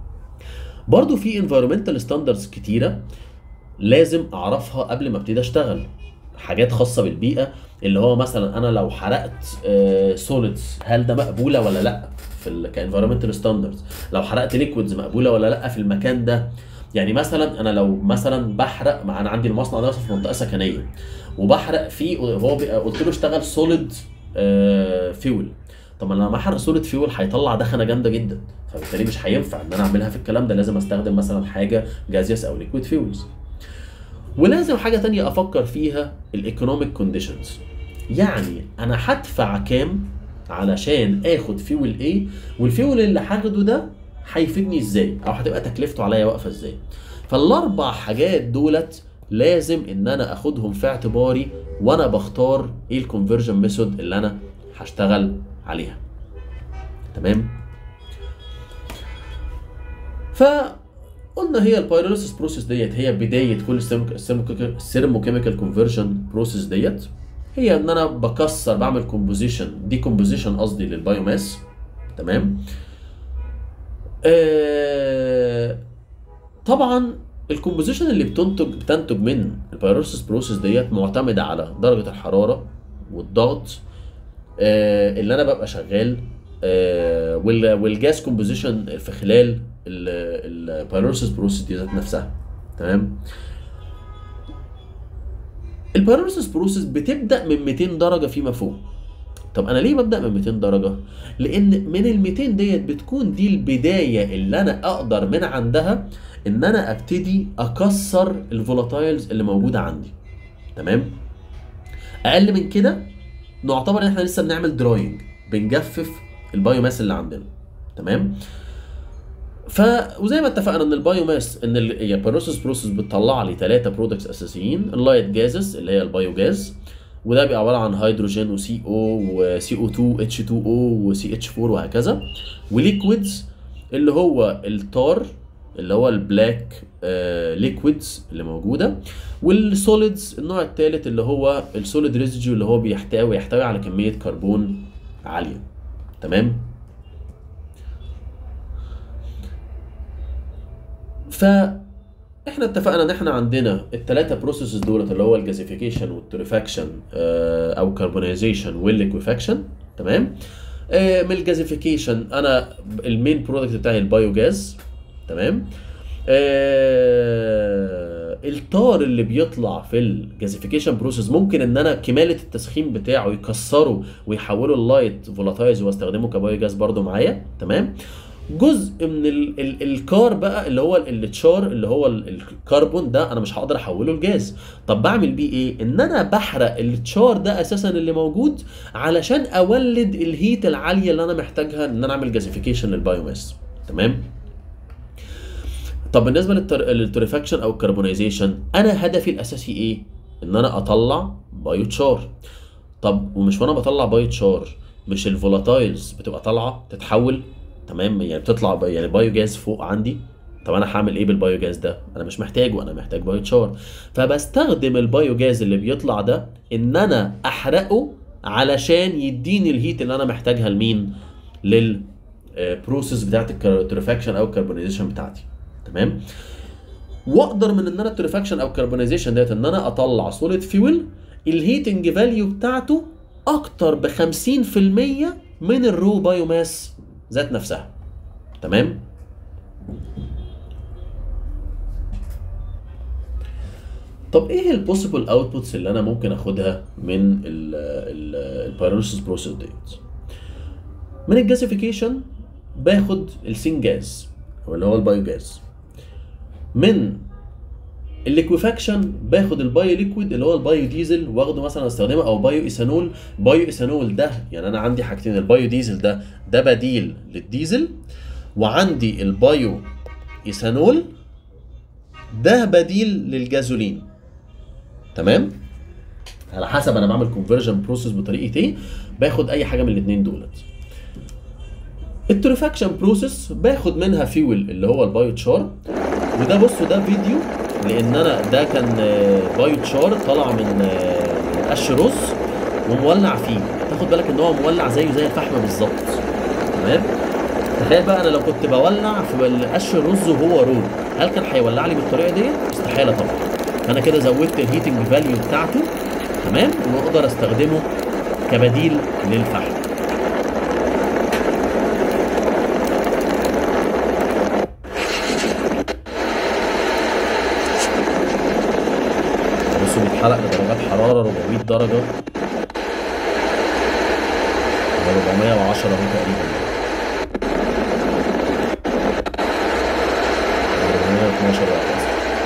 برضو في انفيرمنتال ستاندردز كتيره لازم اعرفها قبل ما ابتدي اشتغل حاجات خاصه بالبيئه اللي هو مثلا انا لو حرقت سوليدز هل ده مقبوله ولا لا في ال كانفيرمنتال ستاندردز لو حرقت ليكويدز مقبوله ولا لا في المكان ده يعني مثلا انا لو مثلا بحرق مع انا عندي المصنع ده مثلا في منطقه سكنيه وبحرق فيه هو بي- قلت له اشتغل سوليد فيول طب انا لما احرق سوليد فيول هيطلع دخنه جامده جدا فبالتالي مش هينفع ان انا اعملها في الكلام ده لازم استخدم مثلا حاجه جازيوس او ليكويد فيولز ولازم حاجه تانية افكر فيها الايكونوميك كونديشنز يعني انا هدفع كام علشان اخد فيول ايه والفيول اللي هاخده ده هيفيدني ازاي او هتبقى تكلفته عليا واقفه ازاي فالاربع حاجات دولت لازم ان انا اخدهم في اعتباري وانا بختار ايه الكونفرجن ميثود اللي انا هشتغل عليها تمام فقلنا هي البايروليسيس بروسيس ديت هي بدايه كل السيرموكيميكال كونفرجن بروسيس ديت هي ان انا بكسر بعمل كومبوزيشن دي كومبوزيشن قصدي للبايوماس تمام آه طبعا الكومبوزيشن اللي بتنتج بتنتج من البايروسيس بروسيس ديت معتمده على درجه الحراره والضغط آه اللي انا ببقى شغال آه وال- والجاز كومبوزيشن في خلال البايروسيس بروسيس دي ذات نفسها تمام البايروسيس بروسيس بتبدا من 200 درجه فيما فوق طب انا ليه ببدا من 200 درجه لان من ال 200 ديت بتكون دي البدايه اللي انا اقدر من عندها ان انا ابتدي اكسر الفولاتايلز اللي موجوده عندي تمام اقل من كده نعتبر ان احنا لسه بنعمل دراينج بنجفف البايوماس اللي عندنا تمام ف وزي ما اتفقنا ان البايوماس ان ال- هي بروسيس بروسيس بتطلع لي ثلاثه برودكتس اساسيين اللايت جازز اللي هي البايو جاز وده بيبقى عباره عن هيدروجين وسي او وسي او 2 اتش 2 او وسي اتش 4 وهكذا وليكويدز اللي هو التار اللي هو البلاك ليكويدز اللي موجوده والسوليدز النوع الثالث اللي هو السوليد ريزيديو اللي هو بيحتوي يحتوي على كميه كربون عاليه تمام ف احنا اتفقنا ان احنا عندنا الثلاثه بروسيسز دولت اللي هو الجازيفيكيشن والتوريفاكشن او كربونايزيشن والليكويفاكشن تمام آه، من الجازيفيكيشن انا المين برودكت بتاعي البايو جاز تمام آه التار اللي بيطلع في الجازيفيكيشن بروسيس ممكن ان انا كماله التسخين بتاعه يكسره ويحوله اللايت فولاتايز واستخدمه كبايو جاز برده معايا تمام جزء من ال ال الكار بقى اللي هو ال- التشار اللي هو ال- الكربون ده انا مش هقدر احوله لجاز طب بعمل بيه ايه ان انا بحرق التشار ده اساسا اللي موجود علشان اولد الهيت العاليه اللي انا محتاجها ان انا اعمل جازيفيكيشن للبايوماس تمام طب بالنسبه للتر... للتوريفاكشن او الكربونايزيشن انا هدفي الاساسي ايه ان انا اطلع بايوتشار طب ومش وانا بطلع بايوتشار مش الفولاتايلز بتبقى طالعه تتحول تمام يعني بتطلع ب- يعني بايو جاز فوق عندي طب انا هعمل ايه بالبايو جاز ده انا مش محتاجه انا محتاج بايوتشار فبستخدم البايو جاز اللي بيطلع ده ان انا احرقه علشان يديني الهيت اللي انا محتاجها لمين لل بروسيس بتاعت التوريفاكشن او الكربونيزيشن بتاعتي تمام واقدر من ان انا التوريفاكشن او الكربونيزيشن ديت ان انا اطلع سوليد فيول الهيتنج فاليو بتاعته اكتر ب 50% من الرو بايوماس ذات نفسها تمام طب ايه البوسيبل اوتبوتس اللي انا ممكن اخدها من البيروليسيس بروسيس ديت من الجاسيفيكيشن باخد السين جاز او اللي هو البايو جاز من الليكوفاكشن باخد البايو ليكويد اللي هو البايو ديزل واخده مثلا استخدمه او بايو ايثانول بايو ايثانول ده يعني انا عندي حاجتين البايو ديزل ده ده بديل للديزل وعندي البايو ايثانول ده بديل للجازولين تمام على حسب انا بعمل كونفرجن بروسيس بطريقه ايه باخد اي حاجه من الاثنين دولت التوريفاكشن بروسيس باخد منها فيول اللي هو البايو تشار وده بصوا ده فيديو لان انا ده كان بايو تشار طالع من من قش رز ومولع فيه تاخد بالك ان هو مولع زيه زي الفحم بالظبط تمام تخيل بقى انا لو كنت بولع في قش الرز وهو رو هل كان هيولع لي بالطريقه دي استحاله طبعا فانا كده زودت الهيتنج فاليو بتاعته تمام واقدر استخدمه كبديل للفحم بصوا بيتحرق بدرجات حراره 400 درجه 410 اهو تقريبا 412 واحد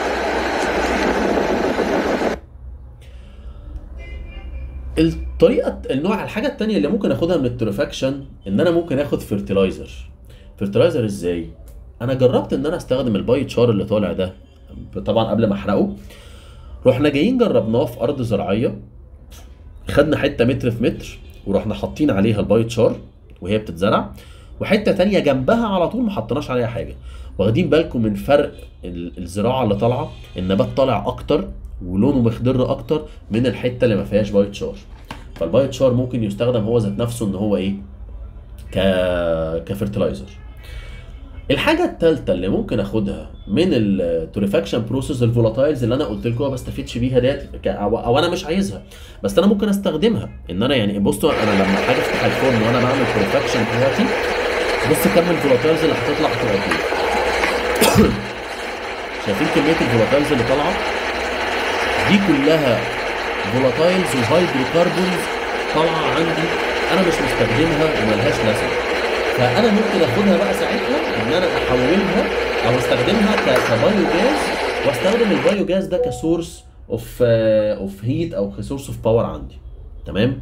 الطريقه النوع الحاجه الثانيه اللي ممكن اخدها من التوريفاكشن ان انا ممكن اخد فيرتلايزر فيرتلايزر ازاي انا جربت ان انا استخدم الباي تشار اللي طالع ده طبعا قبل ما احرقه رحنا جايين جربناه في ارض زراعيه خدنا حته متر في متر ورحنا حاطين عليها الباي تشار وهي بتتزرع وحته تانية جنبها على طول ما حطيناش عليها حاجه واخدين بالكم من فرق الزراعه اللي طالعه النبات طالع اكتر ولونه مخضر اكتر من الحته اللي ما فيهاش بايت شار فالبايت شار ممكن يستخدم هو ذات نفسه ان هو ايه ك كفيرتلايزر الحاجه الثالثه اللي ممكن اخدها من التوريفاكشن بروسيس الفولاتايلز اللي انا قلت لكم ما بستفيدش بيها ديت أو, او انا مش عايزها بس انا ممكن استخدمها ان انا يعني بصوا انا لما حاجه افتح الفرن وانا بعمل توريفاكشن دلوقتي بص كم الفولاتايلز اللي هتطلع هتبقى قد ايه شايفين كميه الفولاتايلز اللي طالعه دي كلها فولاتايلز وهيدروكربونز طالعه عندي انا مش مستخدمها وملهاش لازمه فانا ممكن اخدها بقى ساعتها ان انا احولها او استخدمها كبايو جاز واستخدم البايو جاز ده كسورس اوف اوف هيت او كسورس اوف باور عندي تمام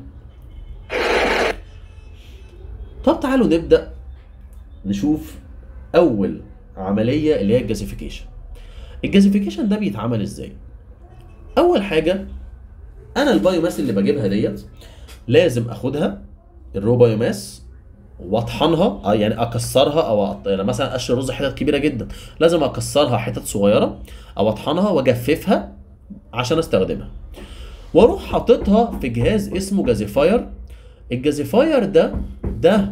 طب تعالوا نبدا نشوف اول عمليه اللي هي الجازيفيكيشن الجازيفيكيشن ده بيتعمل ازاي اول حاجه انا البايو ماس اللي بجيبها ديت لازم اخدها الرو بايو ماس واطحنها آه يعني اكسرها او أط... يعني مثلا قش الرز حتت كبيره جدا لازم اكسرها حتت صغيره او اطحنها واجففها عشان استخدمها واروح حاططها في جهاز اسمه جازيفاير الجازيفاير ده ده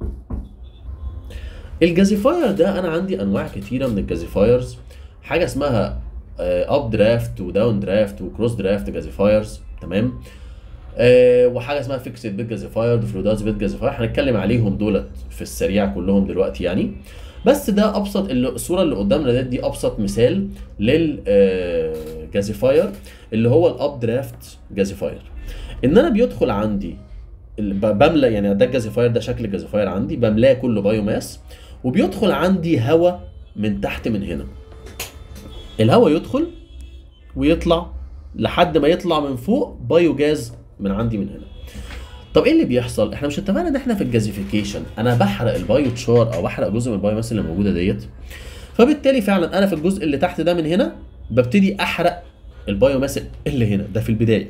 الجازيفاير ده انا عندي انواع كتيره من الجازيفايرز حاجه اسمها اب درافت وداون درافت وكروس درافت جازيفايرز تمام آه وحاجه اسمها فيكسد بيت جازيفاير فلوداز بيت جازيفاير هنتكلم عليهم دولت في السريع كلهم دلوقتي يعني بس ده ابسط اللي الصوره اللي قدامنا ديت دي ابسط مثال للجازيفاير اللي هو الاب درافت جازيفاير ان انا بيدخل عندي بملى يعني ده الجازيفاير ده شكل الجازيفاير عندي بملاه كله بايو ماس وبيدخل عندي هواء من تحت من هنا الهواء يدخل ويطلع لحد ما يطلع من فوق بايو جاز من عندي من هنا طب ايه اللي بيحصل احنا مش اتفقنا ان احنا في الجازيفيكيشن انا بحرق البايو تشار او بحرق جزء من البايو ماس اللي موجوده ديت فبالتالي فعلا انا في الجزء اللي تحت ده من هنا ببتدي احرق البايو ماس اللي هنا ده في البدايه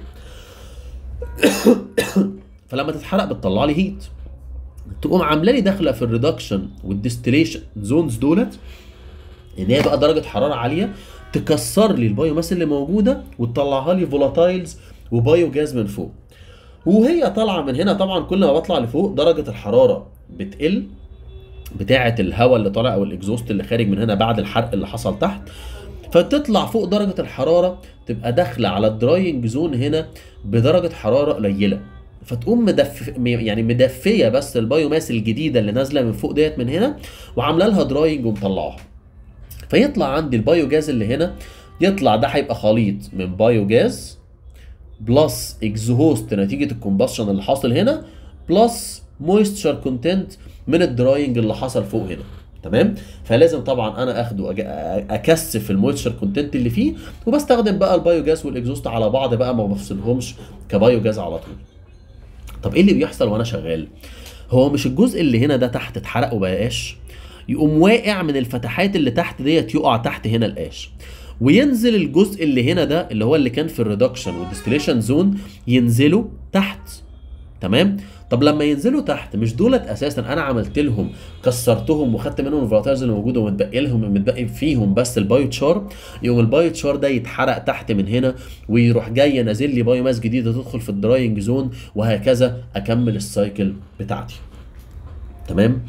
فلما تتحرق بتطلع لي هيت تقوم عامله لي داخله في الريدكشن والديستليشن زونز دولت ان هي بقى درجه حراره عاليه تكسر لي البايو ماس اللي موجوده وتطلعها لي فولاتايلز وبايو جاز من فوق وهي طالعه من هنا طبعا كل ما بطلع لفوق درجه الحراره بتقل بتاعه الهواء اللي طالع او الاكزوست اللي خارج من هنا بعد الحرق اللي حصل تحت فتطلع فوق درجه الحراره تبقى داخله على الدراينج زون هنا بدرجه حراره قليله فتقوم مدف يعني مدفيه بس البايوماس الجديده اللي نازله من فوق ديت من هنا وعامله لها دراينج ومطلعها فيطلع عندي البايو جاز اللي هنا يطلع ده هيبقى خليط من بايو جاز بلس اكزهوست نتيجه الكومبشن اللي حاصل هنا بلس مويستشر كونتنت من الدراينج اللي حصل فوق هنا تمام فلازم طبعا انا اخده أج- اكثف المويستشر كونتنت اللي فيه وبستخدم بقى البايو جاز والاكزوست على بعض بقى ما بفصلهمش كبايو جاز على طول طب ايه اللي بيحصل وانا شغال هو مش الجزء اللي هنا ده تحت اتحرق وبقى قاش يقوم واقع من الفتحات اللي تحت ديت يقع تحت هنا القاش وينزل الجزء اللي هنا ده اللي هو اللي كان في الريدكشن والديستليشن زون ينزلوا تحت تمام طب لما ينزلوا تحت مش دولت اساسا انا عملت لهم كسرتهم وخدت منهم الفولاتايلز اللي موجوده ومتبقي لهم متبقي فيهم بس البايو تشار يقوم البايو تشار ده يتحرق تحت من هنا ويروح جاي نازل لي بايو ماس جديده تدخل في الدراينج زون وهكذا اكمل السايكل بتاعتي تمام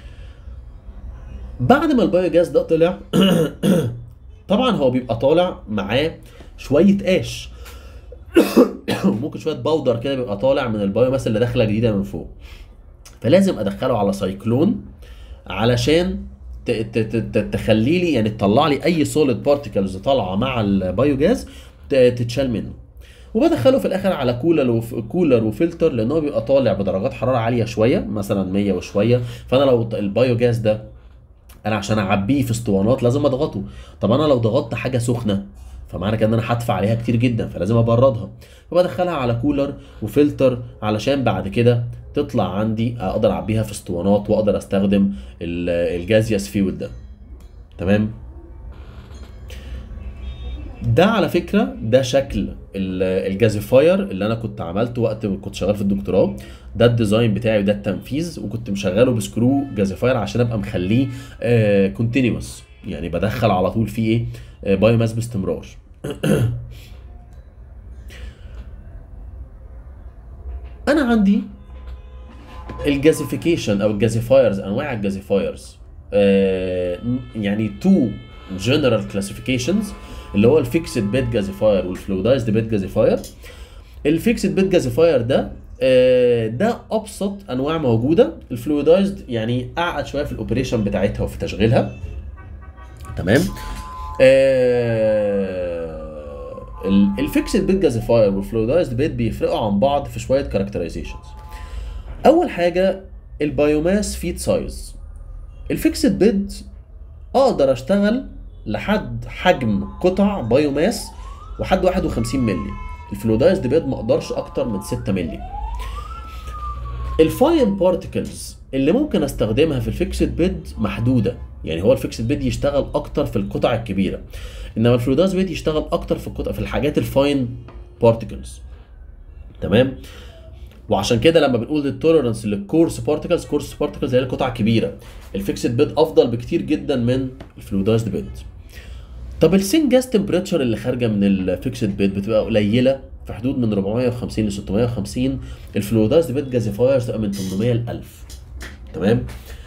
بعد ما البايو جاز ده طلع طبعا هو بيبقى طالع معاه شويه قاش ممكن شويه باودر كده بيبقى طالع من البايو ماس اللي داخله جديده من فوق فلازم ادخله على سايكلون علشان ت- ت- ت- ت- تخلي لي يعني تطلع لي اي سوليد بارتيكلز طالعه مع البايو جاز ت- تتشال منه وبدخله في الاخر على كولر وف... كولر وفلتر لان هو بيبقى طالع بدرجات حراره عاليه شويه مثلا 100 وشويه فانا لو البايو جاز ده انا عشان اعبيه في اسطوانات لازم اضغطه طب انا لو ضغطت حاجه سخنه فمعنى كده ان انا هدفع عليها كتير جدا فلازم ابردها فبدخلها على كولر وفلتر علشان بعد كده تطلع عندي اقدر اعبيها في اسطوانات واقدر استخدم ال- الجازيوس فيول ده تمام ده على فكره ده شكل ال- الجازيفاير اللي انا كنت عملته وقت ما كنت شغال في الدكتوراه ده الديزاين بتاعي وده التنفيذ وكنت مشغله بسكرو جازيفاير عشان ابقى مخليه كونتينوس يعني بدخل على طول فيه ايه آه، بايو ماس باستمرار انا عندي الجازيفيكيشن او الجازيفايرز انواع الجازيفايرز آه يعني تو جنرال كلاسيفيكيشنز اللي هو الفيكسد بيد جازيفاير والفلويدايزد بيد جازيفاير الفيكسد بيد جازيفاير ده آه، ده ابسط انواع موجوده الفلويدايزد يعني اعقد شويه في الاوبريشن بتاعتها وفي تشغيلها تمام آه الفيكسد بيد جازيفاير والفلويدايزد بيد بيفرقوا عن بعض في شويه كاركترايزيشنز اول حاجه البايوماس فيت سايز الفيكسد بيد اقدر اشتغل لحد حجم قطع بايوماس وحد 51 مللي الفلويدايزد بيد ما اقدرش اكتر من 6 مللي الفاين بارتكلز اللي ممكن استخدمها في الفيكسد بيد محدوده يعني هو الفيكسد بيد يشتغل اكتر في القطع الكبيره انما الفلويدايز بيد يشتغل اكتر في القطع في الحاجات الفاين بارتكلز تمام وعشان كده لما بنقول التوليرنس للكورس بارتكلز كورس بارتكلز هي القطع الكبيره الفيكسد بيد افضل بكتير جدا من الفلويدايزد بيد طب السين جاز تمبريتشر اللي خارجه من الفيكسد بيد بتبقى قليله في حدود من 450 ل 650 الفلويدايزد بيد جازيفايرز تبقى من 800 ل 1000 تمام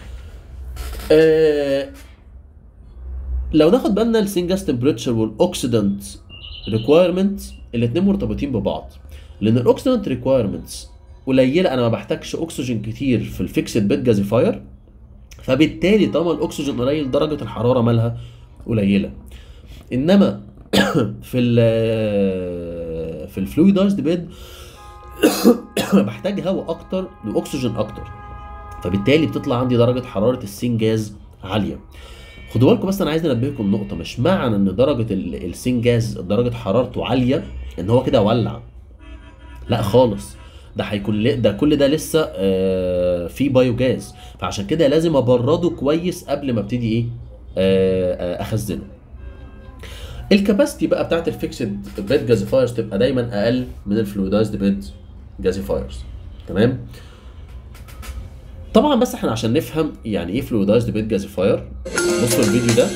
آه لو ناخد بالنا السين جاز تمبريتشر والاوكسيدنت ريكوايرمنت الاثنين مرتبطين ببعض لان الاوكسيدنت ريكوايرمنتس قليله انا ما بحتاجش اكسجين كتير في الفيكسد بيد جازيفاير فبالتالي طالما الاكسجين قليل درجه الحراره مالها قليله انما في ال في الفلويدايزد بيد بحتاج هواء اكتر واكسجين اكتر فبالتالي بتطلع عندي درجه حراره السين جاز عاليه خدوا بالكم بس انا عايز انبهكم النقطه مش معنى ان درجه ال- السين جاز درجه حرارته عاليه ان هو كده ولع لا خالص ده هيكون ل- ده كل ده لسه آه، في بايو جاز فعشان كده لازم ابرده كويس قبل ما ابتدي ايه آه، آه، اخزنه الكباستي بقى بتاعت الفيكسد بيد جازيفايرز تبقى دايما اقل من الفلويدايزد بيد جازيفايرز تمام طبعا بس احنا عشان نفهم يعني ايه فلويدايزد بيد جازيفاير بصوا الفيديو ده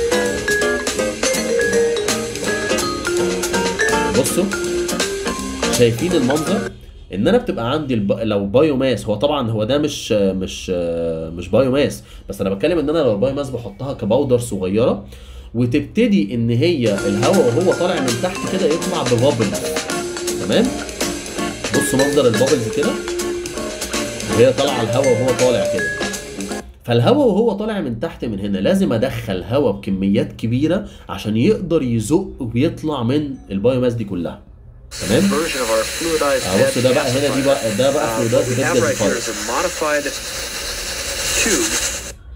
بصوا شايفين المنظر ان انا بتبقى عندي الب... لو بايو ماس هو طبعا هو ده مش مش مش بايو ماس بس انا بتكلم ان انا لو بايو ماس بحطها كباودر صغيره وتبتدي ان هي الهواء وهو طالع من تحت كده يطلع ببابلز تمام بصوا منظر البابلز كده وهي طالعه الهواء وهو طالع كده فالهواء وهو طالع من تحت من هنا لازم ادخل هواء بكميات كبيره عشان يقدر يزق ويطلع من البايوماس دي كلها تمام version of our fluidized اه بص bed ده بقى هنا دي بقى ده بقى Uh, فلودات what we have بجد right here خالص is a modified tube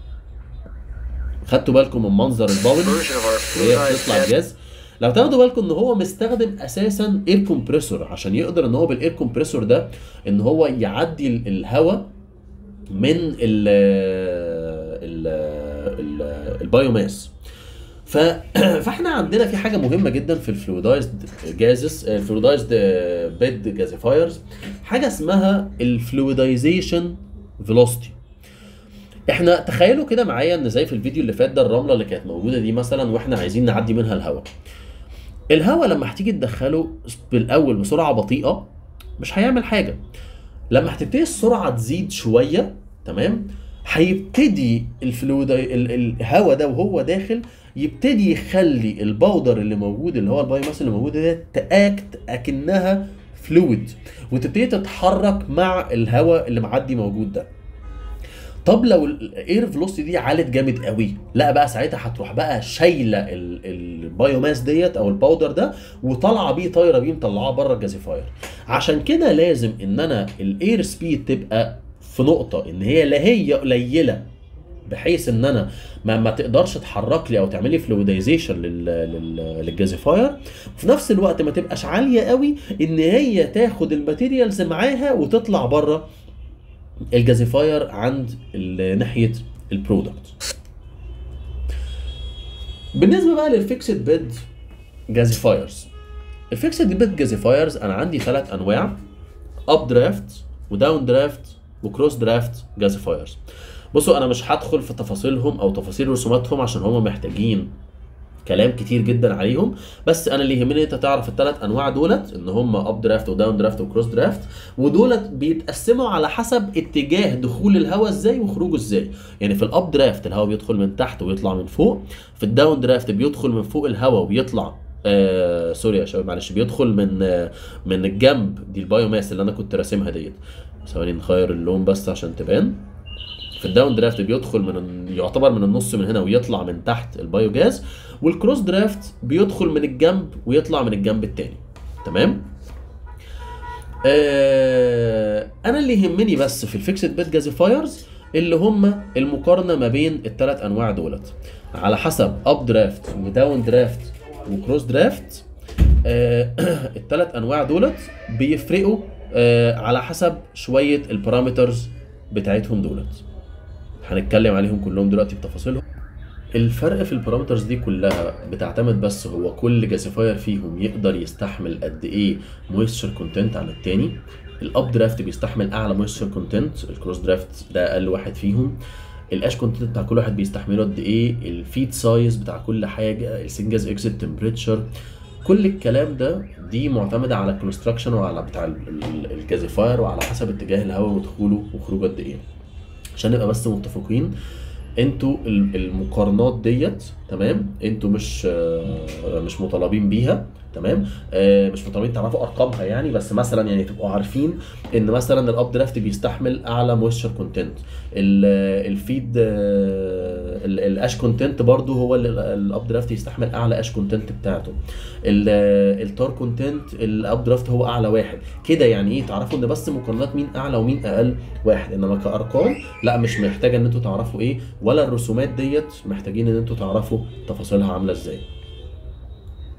خدتوا بالكم من منظر البابل version of our وهي fluidized بتطلع bed جاز لو تاخدوا بالكم ان هو مستخدم اساسا اير كومبريسور عشان يقدر ان هو بالاير كومبريسور ده ان هو يعدي ال- الهواء من ال ال ال البايوماس ف... فاحنا عندنا في حاجه مهمه جدا في الفلويدايزد جازز الفلويدايزد بيد جازيفايرز حاجه اسمها الفلويدايزيشن فيلوسيتي احنا تخيلوا كده معايا ان زي في الفيديو اللي فات ده الرمله اللي كانت موجوده دي مثلا واحنا عايزين نعدي منها الهواء الهواء لما هتيجي تدخله بالاول بسرعه بطيئه مش هيعمل حاجه لما هتبتدي السرعه تزيد شويه تمام هيبتدي الفلويد ال- الهواء ده وهو داخل يبتدي يخلي البودر اللي موجود اللي هو الباي ماس اللي موجود ده تاكت اكنها فلويد وتبتدي تتحرك مع الهواء اللي معدي موجود ده طب لو الاير فيلوسيتي دي عالت جامد قوي لا بقى ساعتها هتروح بقى شايله ال- البايوماس ديت او الباودر ده وطالعه بيه طايره بيه مطلعاه بره الجازيفاير عشان كده لازم ان انا الاير سبيد تبقى في نقطه ان هي لا هي قليله بحيث ان انا ما, ما تقدرش تحرك لي او تعمل لي فلويدايزيشن لل لل للجازيفاير وفي نفس الوقت ما تبقاش عاليه قوي ان هي تاخد الماتيريالز معاها وتطلع بره الجازيفاير عند ال- ناحيه البرودكت بالنسبه بقى للفيكسد بيد جازيفايرز الفيكسد بيد جازيفايرز انا عندي ثلاث انواع اب درافت وداون درافت وكروس درافت جازيفايرز بصوا انا مش هدخل في تفاصيلهم او تفاصيل رسوماتهم عشان هم محتاجين كلام كتير جدا عليهم بس انا اللي يهمني انت تعرف الثلاث انواع دولت ان هم اب درافت وداون درافت وكروس درافت ودولت بيتقسموا على حسب اتجاه دخول الهواء ازاي وخروجه ازاي يعني في الاب درافت الهواء بيدخل من تحت ويطلع من فوق في الداون درافت بيدخل من فوق الهواء ويطلع آه سوري يا شباب معلش بيدخل من آه من الجنب دي البايوماس اللي انا كنت راسمها ديت ثواني نغير اللون بس عشان تبان في الداون درافت بيدخل من يعتبر من النص من هنا ويطلع من تحت البايوجاز والكروس درافت بيدخل من الجنب ويطلع من الجنب التاني تمام آه انا اللي يهمني بس في الفيكسد بيت جازيفايرز اللي هم المقارنه ما بين الثلاث انواع دولت على حسب اب درافت وداون درافت وكروس درافت آه الثلاث انواع دولت بيفرقوا آه على حسب شويه البارامترز بتاعتهم دولت هنتكلم عليهم كلهم دلوقتي بتفاصيلهم الفرق في البارامترز دي كلها بتعتمد بس هو كل جاسيفاير فيهم يقدر يستحمل قد ايه مويستشر كونتنت عن التاني الاب درافت بيستحمل اعلى مويستشر كونتنت الكروس درافت ده اقل واحد فيهم الاش كونتنت بتاع كل واحد بيستحمله قد ايه الفيد سايز بتاع كل حاجه السنجز اكزيت تمبريتشر كل الكلام ده دي معتمده على الكونستراكشن وعلى بتاع ال- ال- الجازيفاير وعلى حسب اتجاه الهواء ودخوله وخروجه قد ايه عشان نبقى بس متفقين انتوا ال- المقارنات ديت تمام انتوا مش آه، مش مطالبين بيها تمام آه، مش مطالبين تعرفوا ارقامها يعني بس مثلا يعني تبقوا عارفين ان مثلا الاب درافت بيستحمل اعلى مويستشر كونتنت الفيد الاش كونتنت برضو هو اللي الاب درافت يستحمل اعلى اش كونتنت بتاعته التار كونتنت الاب درافت هو اعلى واحد كده يعني ايه تعرفوا ان بس مقارنات مين اعلى ومين اقل واحد انما كارقام لا مش محتاجه ان انتوا تعرفوا ايه ولا الرسومات ديت محتاجين ان انتوا تعرفوا تفاصيلها عامله ازاي